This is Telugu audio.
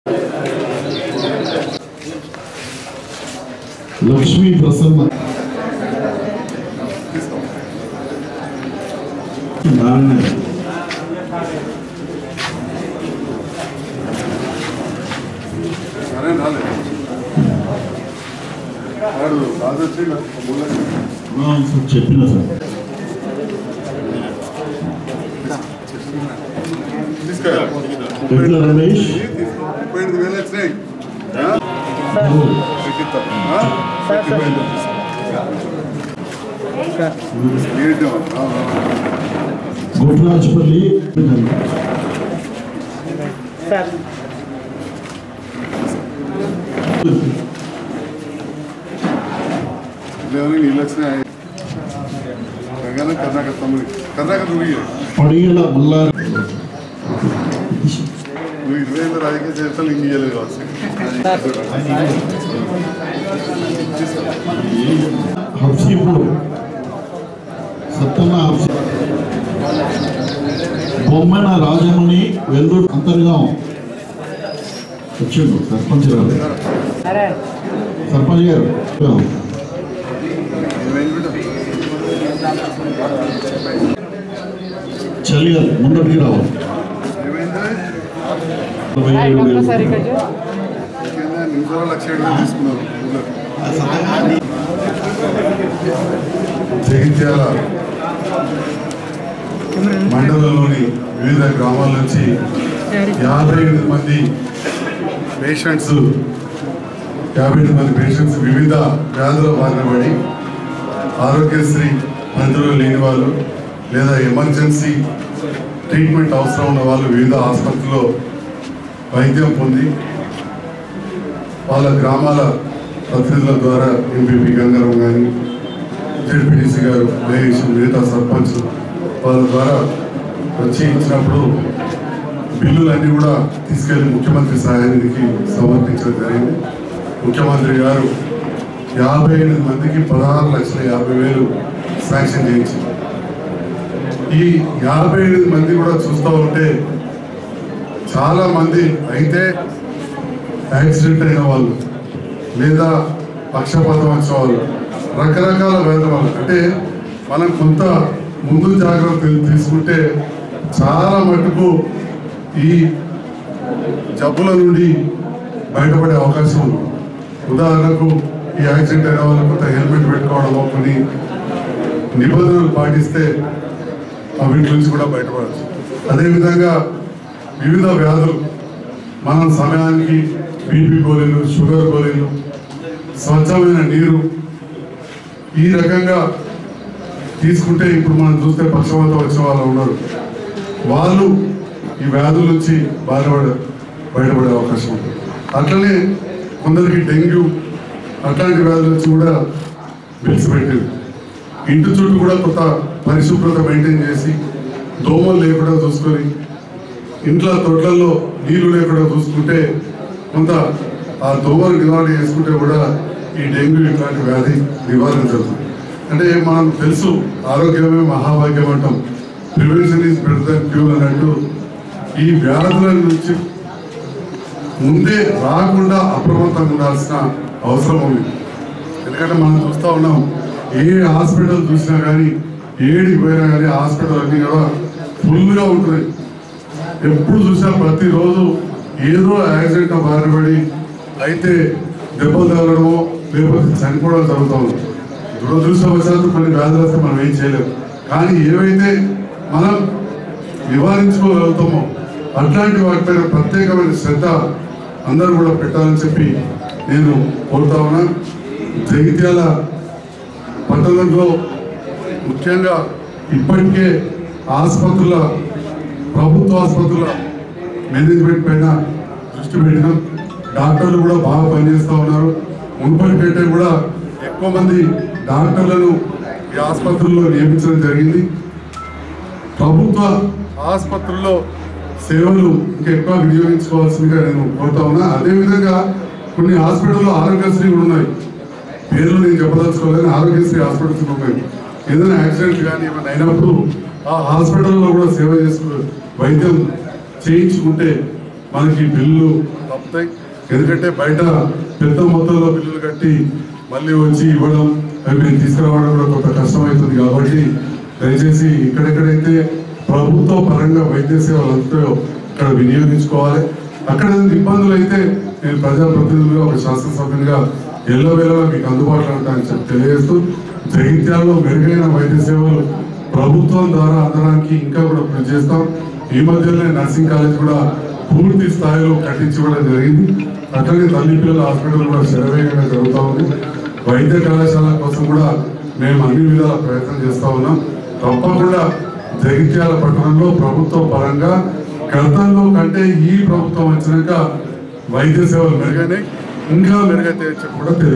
లక్ష్మీ ప్రసన్న నారాయణ సరే రాలేదు వాడు రాజొచ్చి ఆ, సార్ చెప్పిన సార్ ఎట్లా రమేష్ ముప్పై ఎనిమిది వేలు వచ్చినాయి ఎక్కిస్తాం. ఆ? ఏంటో? ఆ, ఆ. గోపరాజపల్లి లేవని నీళ్ళు వచ్చినాయి తెలంగాణ కర్ణాటక తమ్ముడి కర్ణాటక నువ్వు పడిగల మల్లారి నువ్వు ఇరవై ఏళ్ళ రాజకీయ చరిత్రలు ఇంక ఇయ్యలేదు కావచ్చు హఫ్సీపూర్ సత్తన్న హఫ్సీ బొమ్మన రాజమణి వెల్లూరు అంతర్గాం వచ్చిండు సర్పంచ్ గారు సర్పంచ్ గారు ఏమైంది బిడ్డ? చలిగారు ముందటికి రావాలి ఏమైంది నలభై ఏడు వేలు. కింద నిమిషాలు లక్ష ఏడు వేలు తీసుకున్నారు ఊళ్ళో. జగిత్యాల మండలంలోని వివిధ గ్రామాల నుంచి యాభై ఎనిమిది మంది పేషెంట్స్ యాభై ఎనిమిది మంది పేషెంట్స్ వివిధ వ్యాధుల బారిన పడి ఆరోగ్యశ్రీ మందులు లేని వాళ్ళు లేదా ఎమర్జెన్సీ ట్రీట్మెంట్ అవసరం ఉన్న వాళ్ళు వివిధ ఆసుపత్రుల్లో వైద్యం పొంది వాళ్ళ గ్రామాల ప్రతినిధుల ద్వారా ఎంపీపీ గంగారాం కానీ జడ్పీటీసీ గారు మహేష్ మిగతా సర్పంచ్ వాళ్ళ ద్వారా వచ్చి ఇచ్చినప్పుడు బిల్లులన్నీ కూడా తీసుకెళ్లి ముఖ్యమంత్రి సహాయానికి సమర్పించడం జరిగింది ముఖ్యమంత్రి గారు యాభై ఎనిమిది మందికి పదహారు లక్షల యాభై వేలు శాంక్షన్ చేయించింది ఈ యాభై ఎనిమిది మంది కూడా చూస్తూ ఉంటే చాలా మంది అయితే యాక్సిడెంట్ అయిన వాళ్ళు లేదా పక్షపాతం వచ్చిన వాళ్ళు రకరకాల వ్యాధుల వాళ్ళు అంటే మనం కొంత ముందు జాగ్రత్తలు తీసుకుంటే చాలా మటుకు ఈ జబ్బుల నుండి బయటపడే అవకాశం ఉంది ఉదాహరణకు ఈ యాక్సిడెంట్ అయిన వాళ్ళు కొంత హెల్మెట్ పెట్టుకోవడమో కొన్ని నిబంధనలు పాటిస్తే ఆ వీటి నుంచి కూడా బయటపడచ్చు అదేవిధంగా వివిధ వ్యాధులు మనం సమయానికి బీపీ గోళీలు షుగర్ గోళీలు స్వచ్ఛమైన నీరు ఈ రకంగా తీసుకుంటే ఇప్పుడు మనం చూస్తే పక్షవాతం వచ్చిన వాళ్ళు ఉన్నారు వాళ్ళు ఈ వ్యాధుల నుంచి బాధపడే బయటపడే అవకాశం ఉంది అట్లనే కొందరికి డెంగ్యూ అట్లాంటి వ్యాధుల నుంచి కూడా బిల్స్ పెట్టింది ఇంటి చుట్టూ కూడా కొంత పరిశుభ్రత మెయింటైన్ చేసి దోమలు లేకుండా చూసుకొని ఇంట్లో తొట్లలో నీళ్లు లేకుండా చూసుకుంటే కొంత ఆ దోమలు నివారణ చేసుకుంటే కూడా ఈ డెంగ్యూ ఇట్లాంటి వ్యాధి నివారణ జరుగుతుంది అంటే మనం తెలుసు ఆరోగ్యమే మహాభాగ్యం అంటాం prevention is better than cure అన్నట్టు ఈ వ్యాధుల నుంచి ముందే రాకుండా అప్రమత్తంగా ఉండాల్సిన అవసరం ఉంది ఎందుకంటే మనం చూస్తూ ఉన్నాం ఏ హాస్పిటల్ చూసినా కానీ ఏడికి పోయినా కానీ హాస్పిటల్ అన్నీ కూడా ఫుల్గా ఉంటున్నాయి ఎప్పుడు చూసినా ప్రతిరోజు ఏదో యాక్సిడెంట్ బారిన పడి అయితే దెబ్బలు తగలడమో లేకపోతే చనిపోవడం జరుగుతూ ఉంది దురదృష్టవశాత్తు కొన్ని వ్యాధులు వస్తే మనం ఏం చేయలేము కానీ ఏవైతే మనం నివారించుకోగలుగుతామో అట్లాంటి వాటిపైన ప్రత్యేకమైన శ్రద్ధ అందరూ కూడా పెట్టాలని చెప్పి నేను కోరుతా ఉన్నా జగిత్యాల పట్టణంలో ముఖ్యంగా ఇప్పటికే ఆసుపత్రుల ప్రభుత్వ ఆసుపత్రుల మేనేజ్మెంట్ పైన దృష్టి పెట్టినాం డాక్టర్లు కూడా బాగా పనిచేస్తూ ఉన్నారు మునుపటి కంటే కూడా ఎక్కువ మంది డాక్టర్లను ఈ ఆసుపత్రుల్లో నియమించడం జరిగింది ప్రభుత్వ ఆసుపత్రుల్లో సేవలు ఇంకా ఎక్కువ వినియోగించుకోవాల్సిందిగా నేను కోరుతా ఉన్నా అదేవిధంగా కొన్ని హాస్పిటల్లో ఆరోగ్యశ్రీ కూడా ఉన్నాయి పేర్లు నేను చెప్పదలుచుకోలేని ఆరోగ్యశ్రీ హాస్పిటల్స్ కూడా ఉన్నాయి ఏదైనా యాక్సిడెంట్ కానీ ఏమైనా అయినప్పుడు ఆ హాస్పిటల్లో కూడా సేవ చేసుకు వైద్యం చేయించుకుంటే మనకి బిల్లు తప్పుతాయి అవుతాయి ఎందుకంటే బయట పెద్ద మొత్తంలో బిల్లులు కట్టి మళ్ళీ వచ్చి ఇవ్వడం అవి మేము తీసుకురావడం కూడా కొంత కష్టమవుతుంది కాబట్టి దయచేసి ఇక్కడెక్కడైతే ప్రభుత్వ పరంగా వైద్య సేవలు అందుతాయో ఇక్కడ వినియోగించుకోవాలి అక్కడ ఏదైనా ఇబ్బందులు అయితే నేను ప్రజాప్రతినిధులుగా ఒక శాసనసభ్యునిగా ఎల్లవేళలా మీకు అందుబాటులో ఉంటానని చెప్పి తెలియజేస్తూ జగిత్యాలలో మెరుగైన వైద్య సేవలు ప్రభుత్వం ద్వారా అందడానికి ఇంకా కూడా కృషి చేస్తాం ఈ మధ్యలోనే నర్సింగ్ కాలేజ్ కూడా పూర్తి స్థాయిలో కట్టించివ్వడం జరిగింది అట్లాగే తల్లి పిల్లల హాస్పిటల్ కూడా శరవేగంగా జరుగుతూ ఉంది వైద్య కళాశాల కోసం కూడా మేము అన్ని విధాల ప్రయత్నం చేస్తా ఉన్నాం తప్పకుండా జగిత్యాల పట్టణంలో ప్రభుత్వ పరంగా గతంలో కంటే ఈ ప్రభుత్వం వచ్చినాక వైద్య సేవలు మెరుగైనాయి ఇంకా మెరుగైతే చెప్పి కూడా తెలియదు